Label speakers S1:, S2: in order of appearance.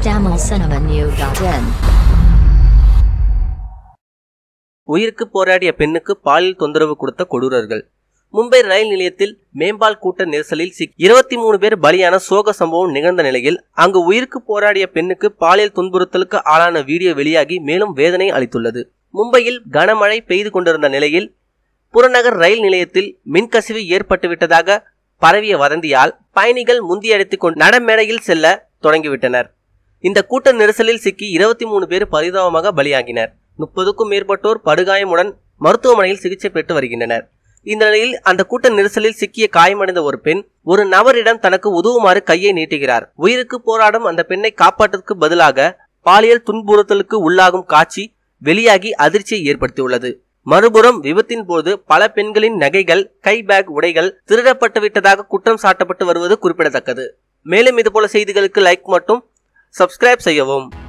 S1: tamilcinemanew.in
S2: உயிருக்கு போராடிய பெண்ணுக்கு பாலியல் தொந்தரவு கொடுத்த கொடூரர்கள் மும்பை ரயில் நிலையத்தில் மேம்பால் கூட்ட நெரிசலில் சிக் இருபத்தி மூணு பேர் பலியான சோக சம்பவம் நிகழ்ந்த நிலையில் அங்கு உயிருக்கு போராடிய பெண்ணுக்கு பாலியல் துன்புறுத்தலுக்கு ஆளான வீடியோ வெளியாகி மேலும் வேதனை அளித்துள்ளது மும்பையில் கனமழை பெய்து கொண்டிருந்த நிலையில் புறநகர் ரயில் நிலையத்தில் மின்கசிவு ஏற்பட்டுவிட்டதாக பரவிய வதந்தியால் பயணிகள் முந்தியடித்துக் கொண்டு நடமேடையில் செல்ல தொடங்கிவிட்டனர் இந்த கூட்ட நெரிசலில் சிக்கி இருபத்தி மூணு பேர் பரிதாபமாக பலியாகினர் முப்பதுக்கும் மேற்பட்டோர் படுகாயமுடன் மருத்துவமனையில் சிகிச்சை பெற்று வருகின்றனர் இந்த நிலையில் அந்த கூட்ட நெரிசலில் சிக்கிய காயமடைந்த ஒரு பெண் ஒரு நபரிடம் தனக்கு உதவுமாறு கையை நீட்டுகிறார் உயிருக்கு போராடும் அந்த பெண்ணை காப்பாற்றுவதற்கு பதிலாக பாலியல் துன்புறுத்தலுக்கு உள்ளாகும் காட்சி வெளியாகி அதிர்ச்சியை ஏற்படுத்தியுள்ளது மறுபுறம் விபத்தின் போது பல பெண்களின் நகைகள் கை பேக் உடைகள் திருடப்பட்டு விட்டதாக குற்றம் சாட்டப்பட்டு வருவது குறிப்பிடத்தக்கது மேலும் இதுபோல செய்திகளுக்கு லைக் மட்டும் சப்ஸ்கிரைப் செய்யவும்